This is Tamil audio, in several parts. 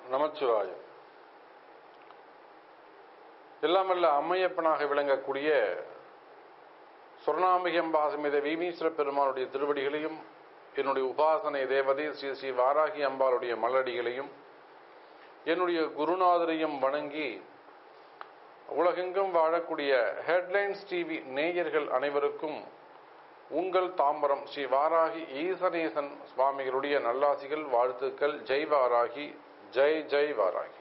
நமச்சிவாயம் எல்லாமல்ல அம்மையப்பனாக விளங்கக்கூடிய சொர்ணாம்பிகம்பாசமித வீமீஸ்வர பெருமானுடைய திருவடிகளையும் என்னுடைய உபாசனை தேவதை ஸ்ரீ ஸ்ரீ வாராகி அம்பாளுடைய மலடிகளையும் என்னுடைய குருநாதரையும் வணங்கி உலகெங்கும் வாழக்கூடிய ஹெட்லைன்ஸ் டிவி நேயர்கள் அனைவருக்கும் உங்கள் தாம்பரம் ஸ்ரீ வாராகி ஈசனேசன் சுவாமிகளுடைய நல்லாசிகள் வாழ்த்துக்கள் ஜெய் வாராகி ஜெய் ஜெய் வாராகி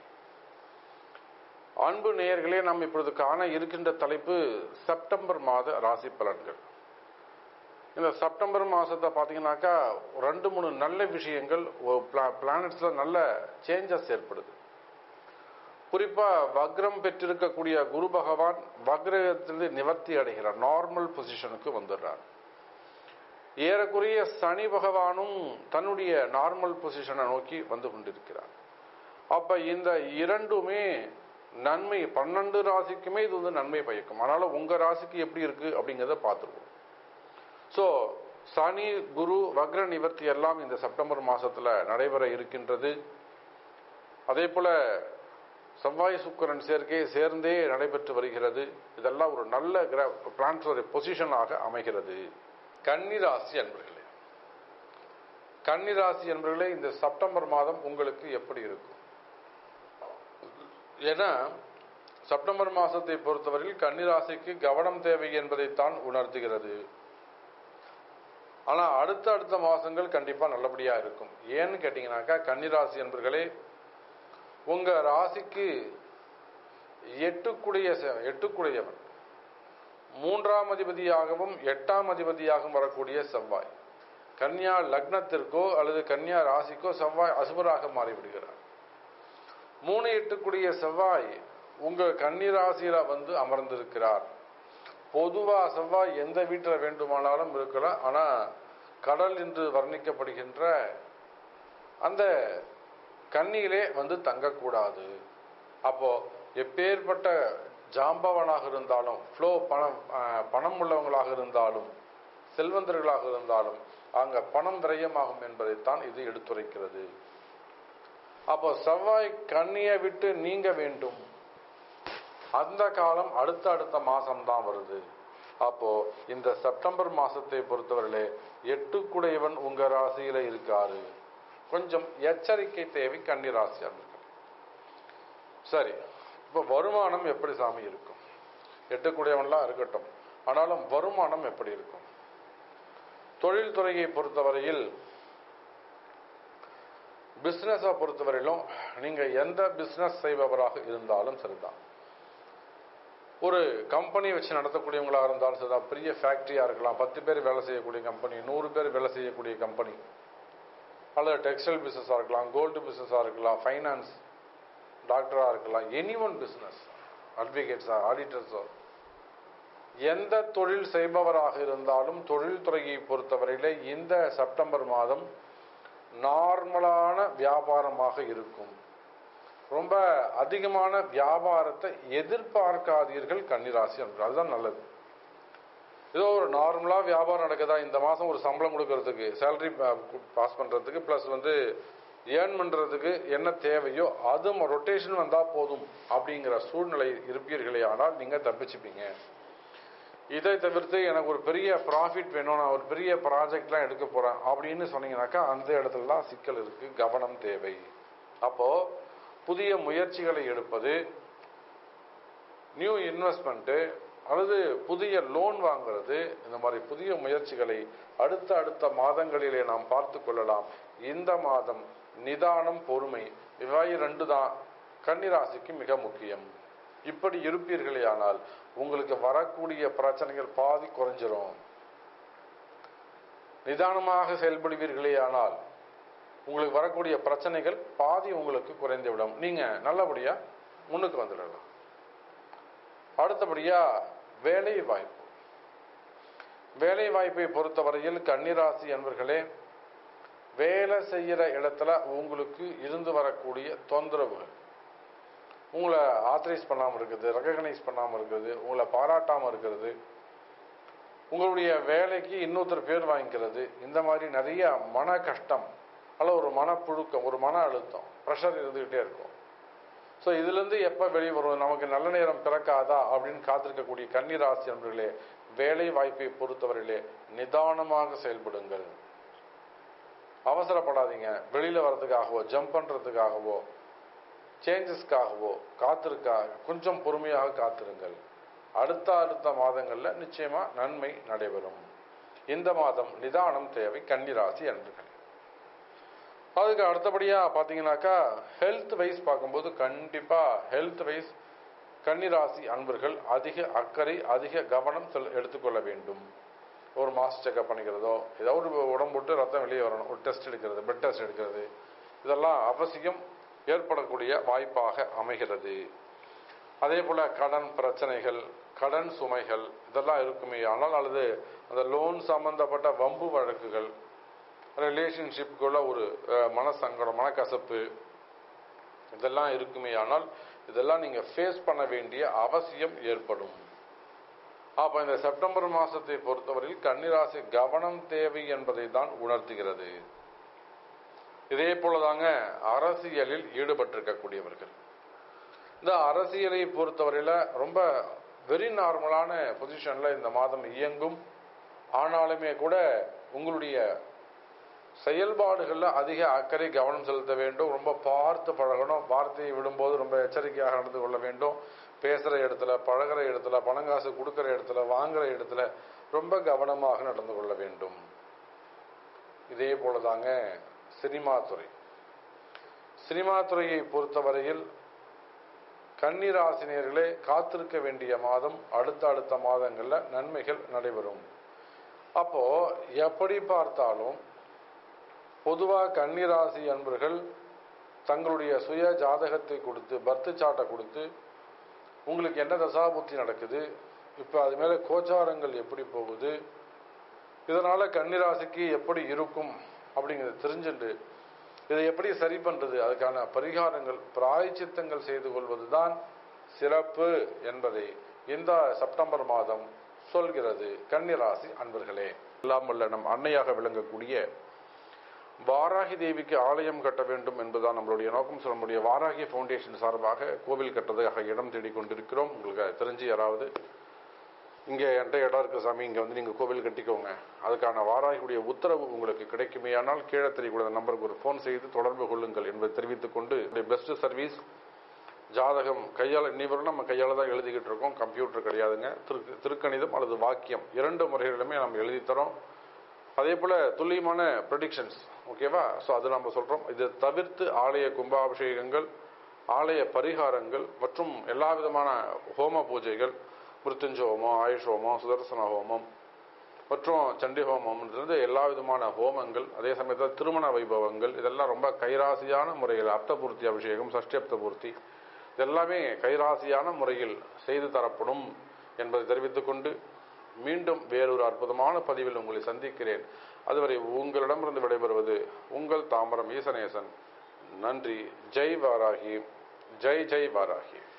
அன்பு நேயர்களே நாம் இப்பொழுது காண இருக்கின்ற தலைப்பு செப்டம்பர் மாத ராசி பலன்கள் இந்த செப்டம்பர் மாசத்தை பார்த்தீங்கன்னாக்கா ரெண்டு மூணு நல்ல விஷயங்கள் பிளானட்ஸ்ல நல்ல சேஞ்சஸ் ஏற்படுது குறிப்பா வக்ரம் பெற்றிருக்கக்கூடிய குரு பகவான் வக்ரத்திலிருந்து நிவர்த்தி அடைகிறார் நார்மல் பொசிஷனுக்கு வந்துடுறார் ஏறக்குறைய சனி பகவானும் தன்னுடைய நார்மல் பொசிஷனை நோக்கி வந்து கொண்டிருக்கிறார் அப்ப இந்த இரண்டுமே நன்மை பன்னெண்டு ராசிக்குமே இது வந்து நன்மை பயக்கும் அதனால உங்க ராசிக்கு எப்படி இருக்கு அப்படிங்கிறத பார்த்துருவோம் ஸோ சனி குரு வக்ர நிவர்த்தி எல்லாம் இந்த செப்டம்பர் மாசத்துல நடைபெற இருக்கின்றது அதே போல செவ்வாய் சுக்கரன் சேர்க்கை சேர்ந்தே நடைபெற்று வருகிறது இதெல்லாம் ஒரு நல்ல பிளான்டரி பொசிஷனாக அமைகிறது கன்னிராசி அன்பர்களே கன்னிராசி அன்பர்களே இந்த செப்டம்பர் மாதம் உங்களுக்கு எப்படி இருக்கும் ஏன்னா செப்டம்பர் மாசத்தை பொறுத்தவரையில் கன்னிராசிக்கு கவனம் தேவை என்பதைத்தான் உணர்த்துகிறது ஆனா அடுத்த அடுத்த மாசங்கள் கண்டிப்பா நல்லபடியா இருக்கும் ஏன்னு கேட்டீங்கன்னாக்கா கன்னிராசி என்பர்களே உங்க ராசிக்கு எட்டுக்குடைய எட்டுக்குடையவன் மூன்றாம் அதிபதியாகவும் எட்டாம் அதிபதியாகவும் வரக்கூடிய செவ்வாய் கன்னியா லக்னத்திற்கோ அல்லது கன்னியா ராசிக்கோ செவ்வாய் அசுபராக மாறிவிடுகிறார் மூணு எட்டுக்குடிய செவ்வாய் உங்க கன்னிராசியில வந்து அமர்ந்திருக்கிறார் பொதுவா செவ்வாய் எந்த வீட்டில் வேண்டுமானாலும் இருக்கலாம் ஆனா கடல் என்று வர்ணிக்கப்படுகின்ற அந்த கண்ணியிலே வந்து தங்கக்கூடாது அப்போ எப்பேற்பட்ட ஜாம்பவனாக இருந்தாலும் ஃப்ளோ பணம் பணம் உள்ளவங்களாக இருந்தாலும் செல்வந்தர்களாக இருந்தாலும் அங்க பணம் விரயமாகும் என்பதைத்தான் இது எடுத்துரைக்கிறது அப்போ செவ்வாய் கண்ணியை விட்டு நீங்க வேண்டும் அந்த காலம் அடுத்த அடுத்த மாசம் தான் வருது அப்போ இந்த செப்டம்பர் மாசத்தை பொறுத்தவரையிலே எட்டுக்குடையவன் உங்க ராசியில இருக்காரு கொஞ்சம் எச்சரிக்கை தேவை கன்னி ராசி சரி இப்போ வருமானம் எப்படி சாமி இருக்கும் எட்டுக்குடையவன்லாம் இருக்கட்டும் ஆனாலும் வருமானம் எப்படி இருக்கும் தொழில்துறையை பொறுத்தவரையில் பிஸ்னஸை பொறுத்தவரையிலும் நீங்க எந்த பிஸ்னஸ் செய்பவராக இருந்தாலும் சரிதான் ஒரு கம்பெனி வச்சு நடத்தக்கூடியவங்களாக இருந்தாலும் சரிதான் பெரிய ஃபேக்டரியா இருக்கலாம் பத்து பேர் வேலை செய்யக்கூடிய கம்பெனி நூறு பேர் வேலை செய்யக்கூடிய கம்பெனி அல்லது டெக்ஸ்டைல் பிஸ்னஸாக இருக்கலாம் கோல்டு பிஸ்னஸாக இருக்கலாம் ஃபைனான்ஸ் டாக்டராக இருக்கலாம் எனி ஒன் பிஸ்னஸ் அட்வொகேட்ஸா ஆடிட்டர்ஸோ எந்த தொழில் செய்பவராக இருந்தாலும் தொழில்துறையை பொறுத்தவரையில இந்த செப்டம்பர் மாதம் நார்மலான வியாபாரமாக இருக்கும் ரொம்ப அதிகமான வியாபாரத்தை எதிர்பார்க்காதீர்கள் கன்னிராசி என்று அதுதான் நல்லது ஏதோ ஒரு நார்மலா வியாபாரம் நடக்குதா இந்த மாசம் ஒரு சம்பளம் கொடுக்கறதுக்கு சேலரி பாஸ் பண்றதுக்கு பிளஸ் வந்து ஏர்ன் பண்றதுக்கு என்ன தேவையோ அது ரொட்டேஷன் வந்தா போதும் அப்படிங்கிற சூழ்நிலை இருப்பீர்களே ஆனால் நீங்க தப்பிச்சுப்பீங்க இதை தவிர்த்து எனக்கு ஒரு பெரிய ப்ராஃபிட் வேணும் நான் ஒரு பெரிய ப்ராஜெக்ட்லாம் எடுக்க போறேன் அப்படின்னு சொன்னீங்கன்னாக்கா அந்த இடத்துலலாம் சிக்கல் இருக்கு கவனம் தேவை அப்போ புதிய முயற்சிகளை எடுப்பது நியூ இன்வெஸ்ட்மெண்ட்டு அல்லது புதிய லோன் வாங்குறது இந்த மாதிரி புதிய முயற்சிகளை அடுத்த அடுத்த மாதங்களிலே நாம் பார்த்து கொள்ளலாம் இந்த மாதம் நிதானம் பொறுமை இவாய் ரெண்டு தான் கன்னிராசிக்கு மிக முக்கியம் இப்படி இருப்பீர்களே ஆனால் உங்களுக்கு வரக்கூடிய பிரச்சனைகள் பாதி குறைஞ்சிரும் நிதானமாக செயல்படுவீர்களே ஆனால் உங்களுக்கு வரக்கூடிய பிரச்சனைகள் பாதி உங்களுக்கு குறைந்துவிடும் நீங்க நல்லபடியா முன்னுக்கு வந்துடலாம் அடுத்தபடியா வேலை வாய்ப்பு வேலை வாய்ப்பை பொறுத்தவரையில் கன்னிராசி என்பர்களே வேலை செய்யற இடத்துல உங்களுக்கு இருந்து வரக்கூடிய தொந்தரவுகள் உங்களை ஆத்தரைஸ் பண்ணாமல் இருக்குது ரெக்கக்னைஸ் பண்ணாமல் இருக்குது உங்களை பாராட்டாமல் இருக்கிறது உங்களுடைய வேலைக்கு இன்னொருத்தர் பேர் வாங்கிக்கிறது இந்த மாதிரி நிறைய மன கஷ்டம் அல்ல ஒரு மனப்புழுக்கம் ஒரு மன அழுத்தம் ப்ரெஷர் இருந்துகிட்டே இருக்கும் ஸோ இதுலேருந்து எப்போ வெளியே வரும் நமக்கு நல்ல நேரம் பிறக்காதா அப்படின்னு காத்திருக்கக்கூடிய கன்னிராசி நண்பர்களே வேலை வாய்ப்பை பொறுத்தவரையிலே நிதானமாக செயல்படுங்கள் அவசரப்படாதீங்க வெளியில வர்றதுக்காகவோ ஜம்ப் பண்றதுக்காகவோ சேஞ்சஸ்க்காகவோ காத்திருக்கா கொஞ்சம் பொறுமையாக காத்திருங்கள் அடுத்த அடுத்த மாதங்கள்ல நிச்சயமா நன்மை நடைபெறும் இந்த மாதம் நிதானம் தேவை கன்னிராசி அன்பர்கள் அதுக்கு அடுத்தபடியா பாத்தீங்கன்னாக்கா ஹெல்த் வைஸ் பார்க்கும்போது கண்டிப்பா ஹெல்த் வைஸ் கன்னிராசி அன்பர்கள் அதிக அக்கறை அதிக கவனம் செல் எடுத்துக்கொள்ள வேண்டும் ஒரு மாஸ் செக்அப் பண்ணிக்கிறதோ ஏதோ ஒரு உடம்பு விட்டு ரத்தம் வெளியே வரணும் ஒரு டெஸ்ட் எடுக்கிறது பிளட் டெஸ்ட் எடுக்கிறது இதெல்லாம் அவசியம் ஏற்படக்கூடிய வாய்ப்பாக அமைகிறது அதே போல கடன் பிரச்சனைகள் கடன் சுமைகள் இதெல்லாம் இருக்குமே ஆனால் அல்லது அந்த லோன் சம்பந்தப்பட்ட வம்பு வழக்குகள் ரிலேஷன்ஷிப்புக்குள்ள ஒரு அஹ், மனசங்கடம் மனக்கசப்பு இதெல்லாம் இருக்குமே ஆனால் இதெல்லாம் நீங்க ஃபேஸ் பண்ண வேண்டிய அவசியம் ஏற்படும் அப்ப இந்த செப்டம்பர் மாசத்தை பொறுத்தவரையில் கன்னிராசி கவனம் தேவை என்பதை தான் உணர்த்துகிறது இதே போலதாங்க அரசியலில் ஈடுபட்டிருக்கக்கூடியவர்கள் இந்த அரசியலை பொறுத்தவரையில ரொம்ப வெரி நார்மலான பொசிஷன்ல இந்த மாதம் இயங்கும் ஆனாலுமே கூட உங்களுடைய செயல்பாடுகள்ல அதிக அக்கறை கவனம் செலுத்த வேண்டும் ரொம்ப பார்த்து பழகணும் வார்த்தையை விடும்போது ரொம்ப எச்சரிக்கையாக நடந்து கொள்ள வேண்டும் பேசுற இடத்துல பழகுற இடத்துல பணங்காசு கொடுக்கிற இடத்துல வாங்குற இடத்துல ரொம்ப கவனமாக நடந்து கொள்ள வேண்டும் இதே போலதாங்க சினிமா துறை சினிமா துறையை பொறுத்தவரையில் கன்னிராசினியர்களே காத்திருக்க வேண்டிய மாதம் அடுத்த அடுத்த மாதங்கள்ல நன்மைகள் நடைபெறும் அப்போ எப்படி பார்த்தாலும் பொதுவா கன்னிராசி அன்பர்கள் தங்களுடைய சுய ஜாதகத்தை கொடுத்து பர்த் சாட்டை கொடுத்து உங்களுக்கு என்ன தசாபுத்தி நடக்குது இப்போ அது மேல கோச்சாரங்கள் எப்படி போகுது இதனால கன்னிராசிக்கு எப்படி இருக்கும் அப்படிங்கிறத தெரிஞ்சுட்டு இதை எப்படி சரி பண்றது அதுக்கான பரிகாரங்கள் பிராயச்சித்தங்கள் செய்து கொள்வதுதான் சிறப்பு என்பதை இந்த செப்டம்பர் மாதம் சொல்கிறது கன்னிராசி அன்பர்களே எல்லாம் வல்ல நம் அன்னையாக விளங்கக்கூடிய வாராகி தேவிக்கு ஆலயம் கட்ட வேண்டும் என்பதுதான் நம்மளுடைய நோக்கம் சொல்ல முடிய வாராகி ஃபவுண்டேஷன் சார்பாக கோவில் கட்டுறதுக்காக இடம் தேடிக் கொண்டிருக்கிறோம் உங்களுக்கு தெரிஞ்சு யாராவது இங்கே என்கிட்ட இடம் இருக்கு சாமி இங்கே வந்து நீங்கள் கோவில் கட்டிக்கோங்க அதுக்கான வாராகியுடைய உத்தரவு உங்களுக்கு கிடைக்குமேயானால் கீழே தெரியக்கூடிய நம்பருக்கு ஒரு ஃபோன் செய்து தொடர்பு கொள்ளுங்கள் என்பதை தெரிவித்துக் கொண்டு பெஸ்ட் சர்வீஸ் ஜாதகம் கையால் இன்னிவரும் நம்ம கையால் தான் எழுதிக்கிட்டு இருக்கோம் கம்ப்யூட்டர் கிடையாதுங்க திரு திருக்கணிதம் அல்லது வாக்கியம் இரண்டு முறைகளிலுமே நம்ம எழுதி தரோம் அதே போல துல்லியமான ப்ரொடிக்ஷன்ஸ் ஓகேவா ஸோ அது நம்ம சொல்றோம் இது தவிர்த்து ஆலய கும்பாபிஷேகங்கள் ஆலய பரிகாரங்கள் மற்றும் எல்லா விதமான ஹோம பூஜைகள் மிருத்துஞ்ச ஹோமம் ஆயுஷ் ஹோமம் சுதர்சன ஹோமம் மற்றும் சண்டி ஹோமம்ன்றது எல்லா விதமான ஹோமங்கள் அதே சமயத்தில் திருமண வைபவங்கள் இதெல்லாம் ரொம்ப கைராசியான முறையில் அப்தபூர்த்தி அபிஷேகம் சஷ்டி அப்தபூர்த்தி இதெல்லாமே கைராசியான முறையில் செய்து தரப்படும் என்பதை தெரிவித்துக் கொண்டு மீண்டும் வேறொரு அற்புதமான பதிவில் உங்களை சந்திக்கிறேன் அதுவரை உங்களிடமிருந்து விடைபெறுவது உங்கள் தாமரம் ஈசனேசன் நன்றி ஜெய் வாராகி ஜெய் ஜெய் வாராகி